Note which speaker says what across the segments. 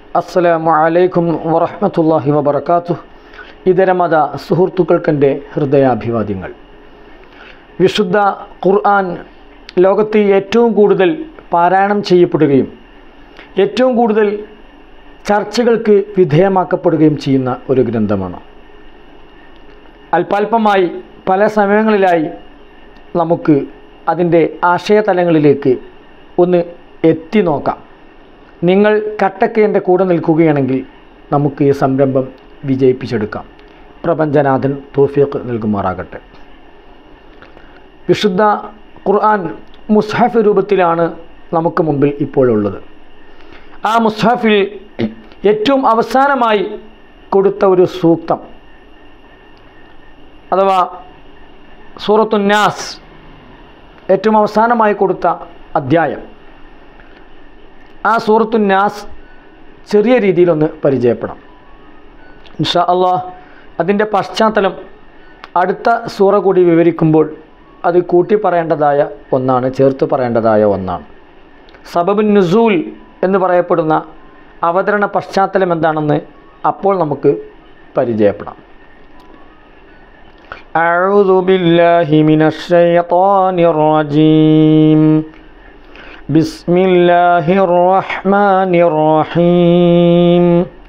Speaker 1: അസ്സലാമു അലൈക്കും വറഹ്മത്തുള്ളാഹി വബറകാതുഹു ഇതരമത സുഹൃത്തുക്കൾക്കെൻ്റെ ഹൃദയാഭിവാദ്യങ്ങൾ വിശുദ്ധ ഖുർആൻ ലോകത്ത് ഏറ്റവും കൂടുതൽ പാരായണം ചെയ്യപ്പെടുകയും ഏറ്റവും കൂടുതൽ ചർച്ചകൾക്ക് വിധേയമാക്കപ്പെടുകയും ചെയ്യുന്ന ഒരു ഗ്രന്ഥമാണ് അല്പാൽപമായി പല സമയങ്ങളിലായി നമുക്ക് അതിൻ്റെ ആശയതലങ്ങളിലേക്ക് ഒന്ന് എത്തി നോക്കാം നിങ്ങൾ കട്ടക്ക് എൻ്റെ കൂടെ നിൽക്കുകയാണെങ്കിൽ നമുക്ക് ഈ സംരംഭം വിജയിപ്പിച്ചെടുക്കാം പ്രപഞ്ചനാഥൻ തോഫിയക്ക് നൽകുമാറാകട്ടെ വിശുദ്ധ ഖുർആൻ മുസ്ഹഫ് രൂപത്തിലാണ് നമുക്ക് മുമ്പിൽ ഇപ്പോൾ ഉള്ളത് ആ മുസ്ഹഫിൽ ഏറ്റവും അവസാനമായി കൊടുത്ത ഒരു സൂക്തം അഥവാ സൂറത്തുന്നാസ് ഏറ്റവും അവസാനമായി കൊടുത്ത അധ്യായം ആ സൂറത്തുന്നാസ് ചെറിയ രീതിയിലൊന്ന് പരിചയപ്പെടാം ഇൻഷാ അള്ളാഹ് അതിൻ്റെ പശ്ചാത്തലം അടുത്ത സൂറ കൂടി വിവരിക്കുമ്പോൾ അത് കൂട്ടി പറയേണ്ടതായ ഒന്നാണ് ചേർത്ത് പറയേണ്ടതായ ഒന്നാണ് സബബുൻ നുസൂൽ എന്ന് പറയപ്പെടുന്ന അവതരണ പശ്ചാത്തലം എന്താണെന്ന് അപ്പോൾ നമുക്ക് പരിചയപ്പെടാം أعوذ بالله من الشيطان الرجيم بسم الله الرحمن الرحيم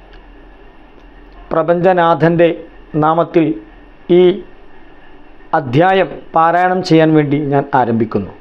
Speaker 1: പ്രപഞ്ചനാഥൻ്റെ നാമത്തിൽ ഈ അധ്യായം പാരായണം ചെയ്യാൻ വേണ്ടി ഞാൻ ആരംഭിക്കുന്നു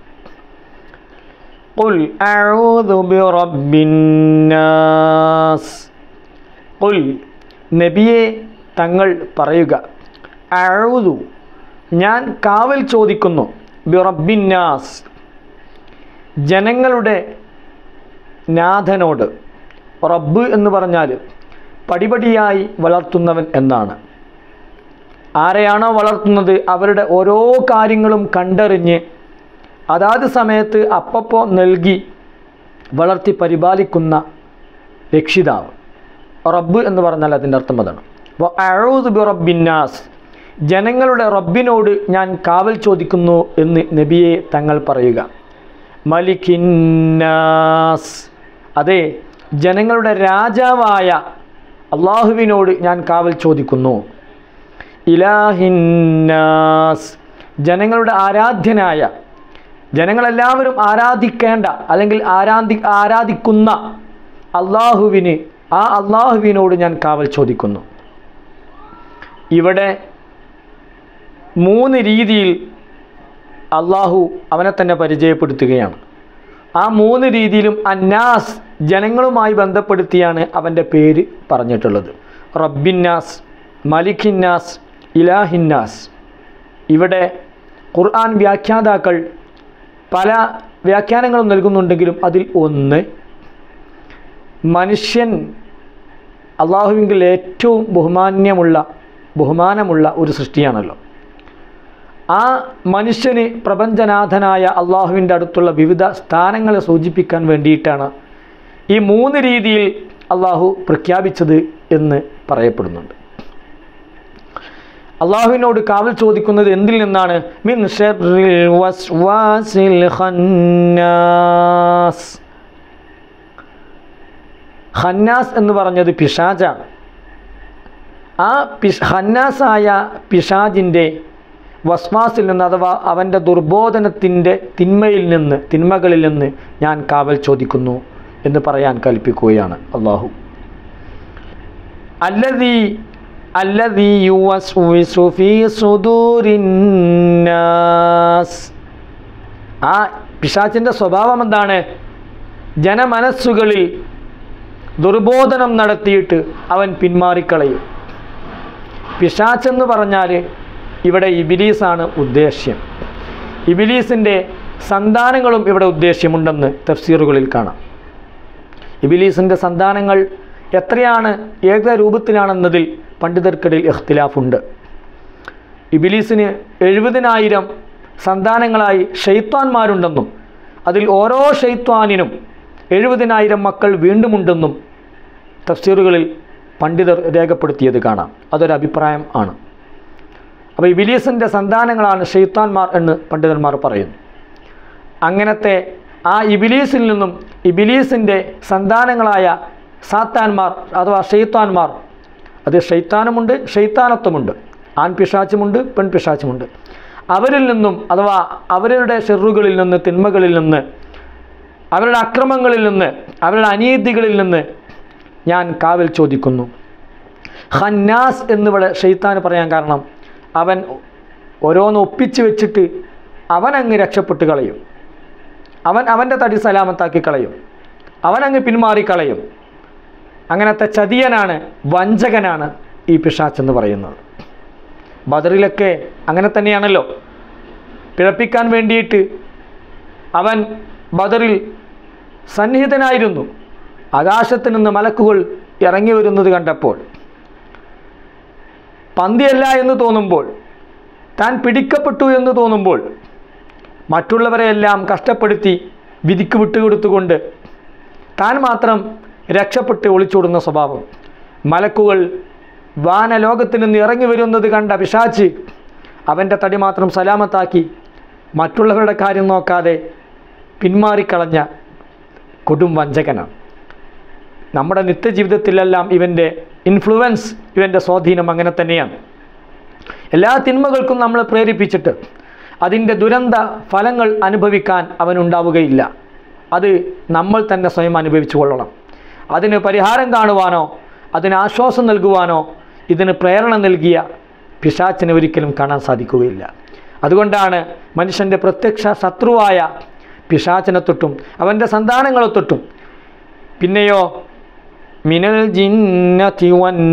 Speaker 1: قل أعوذ برب الناس قل നബിയെ തങ്ങൾ പറയുക അഴുതു ഞാൻ കാവൽ ചോദിക്കുന്നു ബിറബിന്നാസ് ജനങ്ങളുടെ നാഥനോട് റബ്ബ് എന്ന് പറഞ്ഞാൽ പടിപടിയായി വളർത്തുന്നവൻ എന്നാണ് ആരെയാണോ വളർത്തുന്നത് അവരുടെ ഓരോ കാര്യങ്ങളും കണ്ടറിഞ്ഞ് അതാത് സമയത്ത് അപ്പപ്പോൾ നൽകി വളർത്തി പരിപാലിക്കുന്ന രക്ഷിതാവ് റബ്ബ് എന്ന് പറഞ്ഞാൽ അതിൻ്റെ അർത്ഥം അതാണ് അപ്പോൾ അഴൂദ് ബി റബ്ബിന്നാസ് ജനങ്ങളുടെ റബ്ബിനോട് ഞാൻ കാവൽ ചോദിക്കുന്നു എന്ന് നബിയെ തങ്ങൾ പറയുക മലിക്കിന്നാസ് അതെ ജനങ്ങളുടെ രാജാവായ അള്ളാഹുവിനോട് ഞാൻ കാവൽ ചോദിക്കുന്നു ഇലാഹിന്നാസ് ജനങ്ങളുടെ ആരാധ്യനായ ജനങ്ങളെല്ലാവരും ആരാധിക്കേണ്ട അല്ലെങ്കിൽ ആരാധി ആരാധിക്കുന്ന അള്ളാഹുവിന് ആ അള്ളാഹുവിനോട് ഞാൻ കാവൽ ചോദിക്കുന്നു ഇവിടെ മൂന്ന് രീതിയിൽ അള്ളാഹു അവനെ തന്നെ പരിചയപ്പെടുത്തുകയാണ് ആ മൂന്ന് രീതിയിലും അന്നാസ് ജനങ്ങളുമായി ബന്ധപ്പെടുത്തിയാണ് അവൻ്റെ പേര് പറഞ്ഞിട്ടുള്ളത് റബ്ബിന്നാസ് മലിഖിന്നാസ് ഇലാഹിന്നാസ് ഇവിടെ ഖുർആൻ വ്യാഖ്യാതാക്കൾ പല വ്യാഖ്യാനങ്ങളും നൽകുന്നുണ്ടെങ്കിലും അതിൽ ഒന്ന് മനുഷ്യൻ അള്ളാഹുവിങ്കിൽ ഏറ്റവും ബഹുമാന്യമുള്ള ബഹുമാനമുള്ള ഒരു സൃഷ്ടിയാണല്ലോ ആ മനുഷ്യന് പ്രപഞ്ചനാഥനായ അള്ളാഹുവിൻ്റെ അടുത്തുള്ള വിവിധ സ്ഥാനങ്ങളെ സൂചിപ്പിക്കാൻ വേണ്ടിയിട്ടാണ് ഈ മൂന്ന് രീതിയിൽ അള്ളാഹു പ്രഖ്യാപിച്ചത് എന്ന് പറയപ്പെടുന്നുണ്ട് അള്ളാഹുവിനോട് കാവൽ ചോദിക്കുന്നത് എന്തിൽ നിന്നാണ് മിൻ ഷർറിൽ വസ്വാസിൽ ഖന്നാസ് ഖന്നാസ് എന്ന് പറഞ്ഞത് പിശാജാണ് ആ പിശ് ഖന്നാസായ പിശാജിൻ്റെ വസ്വാസിൽ നിന്ന് അഥവാ അവൻ്റെ ദുർബോധനത്തിൻ്റെ തിന്മയിൽ നിന്ന് തിന്മകളിൽ നിന്ന് ഞാൻ കാവൽ ചോദിക്കുന്നു എന്ന് പറയാൻ കൽപ്പിക്കുകയാണ് അള്ളാഹു അല്ലതീ അല്ലതീ യുവസ്വിസു ഫീ സുദൂരിന്നാസ് ആ പിശാച്ചിൻ്റെ സ്വഭാവം എന്താണ് ജനമനസ്സുകളിൽ ദുർബോധനം നടത്തിയിട്ട് അവൻ പിന്മാറിക്കളയും പിശാച്ചെന്ന് പറഞ്ഞാൽ ഇവിടെ ഇബിലീസാണ് ഉദ്ദേശ്യം ഇബിലീസിൻ്റെ സന്താനങ്ങളും ഇവിടെ ഉദ്ദേശ്യമുണ്ടെന്ന് തഫ്സീറുകളിൽ കാണാം ഇബിലീസിൻ്റെ സന്താനങ്ങൾ എത്രയാണ് ഏക രൂപത്തിലാണെന്നതിൽ പണ്ഡിതർക്കിടയിൽ ഇഖ്തിലാഫുണ്ട് ഇബിലീസിന് എഴുപതിനായിരം സന്താനങ്ങളായി ഷെയ്ത്താന്മാരുണ്ടെന്നും അതിൽ ഓരോ ഷെയ്ത്താനിനും എഴുപതിനായിരം മക്കൾ വീണ്ടുമുണ്ടെന്നും തഫ്സീറുകളിൽ പണ്ഡിതർ രേഖപ്പെടുത്തിയത് കാണാം അതൊരു അഭിപ്രായം ആണ് അപ്പോൾ ഇബിലീസിൻ്റെ സന്താനങ്ങളാണ് ഷെയ്ത്താൻമാർ എന്ന് പണ്ഡിതന്മാർ പറയുന്നു അങ്ങനത്തെ ആ ഇബിലീസിൽ നിന്നും ഇബിലീസിൻ്റെ സന്താനങ്ങളായ സാത്താന്മാർ അഥവാ ഷെയ്ത്താന്മാർ അത് ഷെയ്ത്താനുമുണ്ട് ഷെയ്ത്താനത്വമുണ്ട് ആൺ പിശാച്ചുമുണ്ട് പെൺ പിശാച്ചുമുണ്ട് അവരിൽ നിന്നും അഥവാ അവരുടെ ഷെറുകളിൽ നിന്ന് തിന്മകളിൽ നിന്ന് അവരുടെ അക്രമങ്ങളിൽ നിന്ന് അവരുടെ അനീതികളിൽ നിന്ന് ഞാൻ കാവൽ ചോദിക്കുന്നു ഹന്നാസ് എന്നിവിടെ ഷെയ്ത്താൻ പറയാൻ കാരണം അവൻ ഓരോന്ന് ഒപ്പിച്ച് വെച്ചിട്ട് അവൻ അങ്ങ് രക്ഷപ്പെട്ട് കളയും അവൻ അവൻ്റെ തടി സലാമത്താക്കി കളയും അവൻ അങ്ങ് പിന്മാറിക്കളയും അങ്ങനത്തെ ചതിയനാണ് വഞ്ചകനാണ് ഈ പിശാച്ച് എന്ന് പറയുന്നത് ബദറിലൊക്കെ അങ്ങനെ തന്നെയാണല്ലോ പിഴപ്പിക്കാൻ വേണ്ടിയിട്ട് അവൻ ബദറിൽ സന്നിഹിതനായിരുന്നു ആകാശത്ത് നിന്ന് മലക്കുകൾ ഇറങ്ങി വരുന്നത് കണ്ടപ്പോൾ പന്തിയല്ല എന്ന് തോന്നുമ്പോൾ താൻ പിടിക്കപ്പെട്ടു എന്ന് തോന്നുമ്പോൾ മറ്റുള്ളവരെയെല്ലാം കഷ്ടപ്പെടുത്തി വിധിക്ക് വിട്ടുകൊടുത്തുകൊണ്ട് താൻ മാത്രം രക്ഷപ്പെട്ട് ഒളിച്ചോടുന്ന സ്വഭാവം മലക്കുകൾ വാനലോകത്തിൽ നിന്ന് ഇറങ്ങി വരുന്നത് കണ്ട പിശാച്ച് അവൻ്റെ തടി മാത്രം സലാമത്താക്കി മറ്റുള്ളവരുടെ കാര്യം നോക്കാതെ പിന്മാറിക്കളഞ്ഞ കൊടും വഞ്ചകനാണ് നമ്മുടെ നിത്യജീവിതത്തിലെല്ലാം ഇവൻ്റെ ഇൻഫ്ലുവൻസ് ഇവൻ്റെ സ്വാധീനം അങ്ങനെ തന്നെയാണ് എല്ലാ തിന്മകൾക്കും നമ്മൾ പ്രേരിപ്പിച്ചിട്ട് അതിൻ്റെ ദുരന്ത ഫലങ്ങൾ അനുഭവിക്കാൻ അവനുണ്ടാവുകയില്ല അത് നമ്മൾ തന്നെ സ്വയം അനുഭവിച്ചു കൊള്ളണം അതിന് പരിഹാരം കാണുവാനോ അതിന് ആശ്വാസം നൽകുവാനോ ഇതിന് പ്രേരണ നൽകിയ പിശാച്ചിനെ ഒരിക്കലും കാണാൻ സാധിക്കുകയില്ല അതുകൊണ്ടാണ് മനുഷ്യൻ്റെ പ്രത്യക്ഷ ശത്രുവായ പിശാച്ചിനെ തൊട്ടും അവൻ്റെ സന്താനങ്ങളെ തൊട്ടും പിന്നെയോ മിനൽ ജിന്നതി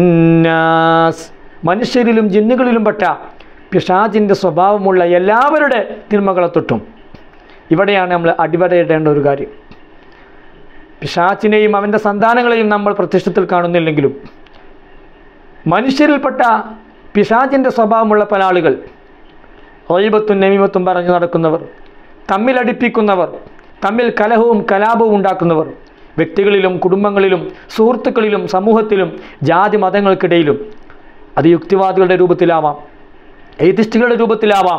Speaker 1: വന്നാസ് മനുഷ്യരിലും ജിന്നുകളിലും പെട്ട പിശാചിൻ്റെ സ്വഭാവമുള്ള എല്ലാവരുടെ തിന്മകളെ തൊട്ടും ഇവിടെയാണ് നമ്മൾ അടിവരയിടേണ്ട ഒരു കാര്യം പിശാച്ചിനെയും അവൻ്റെ സന്താനങ്ങളെയും നമ്മൾ പ്രത്യക്ഷത്തിൽ കാണുന്നില്ലെങ്കിലും മനുഷ്യരിൽപ്പെട്ട പിശാചിൻ്റെ സ്വഭാവമുള്ള പല ആളുകൾ ഒയ്ബത്തും നമീമത്തും പറഞ്ഞു നടക്കുന്നവർ തമ്മിൽ അടുപ്പിക്കുന്നവർ തമ്മിൽ കലഹവും കലാപവും ഉണ്ടാക്കുന്നവർ വ്യക്തികളിലും കുടുംബങ്ങളിലും സുഹൃത്തുക്കളിലും സമൂഹത്തിലും ജാതി മതങ്ങൾക്കിടയിലും അത് യുക്തിവാദികളുടെ രൂപത്തിലാവാം എയ്തിസ്റ്റുകളുടെ രൂപത്തിലാവാം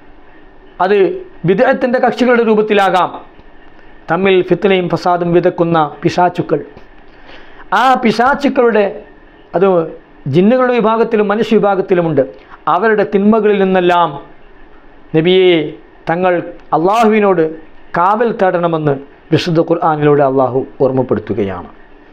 Speaker 1: അത് വിദേഹത്തിൻ്റെ കക്ഷികളുടെ രൂപത്തിലാകാം തമ്മിൽ ഫിത്തനയും ഫസാദും വിതക്കുന്ന പിശാച്ചുക്കൾ ആ പിശാച്ചുക്കളുടെ അത് ജിന്നുകളുടെ വിഭാഗത്തിലും മനുഷ്യ വിഭാഗത്തിലുമുണ്ട് അവരുടെ തിന്മകളിൽ നിന്നെല്ലാം നബിയെ തങ്ങൾ അള്ളാഹുവിനോട് കാവൽ തേടണമെന്ന് വിശുദ്ധ ഖുർആാനിലൂടെ അള്ളാഹു ഓർമ്മപ്പെടുത്തുകയാണ്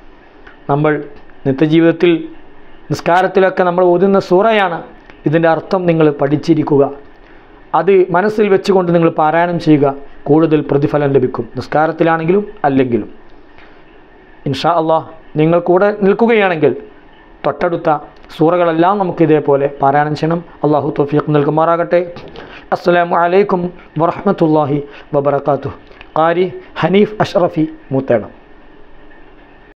Speaker 1: നമ്മൾ നിത്യജീവിതത്തിൽ നിസ്കാരത്തിലൊക്കെ നമ്മൾ ഓതുന്ന സൂറയാണ് ഇതിൻ്റെ അർത്ഥം നിങ്ങൾ പഠിച്ചിരിക്കുക അത് മനസ്സിൽ വെച്ചുകൊണ്ട് നിങ്ങൾ പാരായണം ചെയ്യുക കൂടുതൽ പ്രതിഫലം ലഭിക്കും നിസ്കാരത്തിലാണെങ്കിലും അല്ലെങ്കിലും ഇൻഷാ അള്ളാഹ് നിങ്ങൾ കൂടെ നിൽക്കുകയാണെങ്കിൽ തൊട്ടടുത്ത സൂറകളെല്ലാം നമുക്ക് ഇതേപോലെ പാരായണം ചെയ്യണം അള്ളാഹു തൗഫീഖ് നൽകുമാറാകട്ടെ അസ്സലാമു അലൈക്കും വറഹ്മത്തുള്ളാഹി വബറകാതുഹു ഖാരി ഹനീഫ് അഷ്റഫി മൂത്തേടം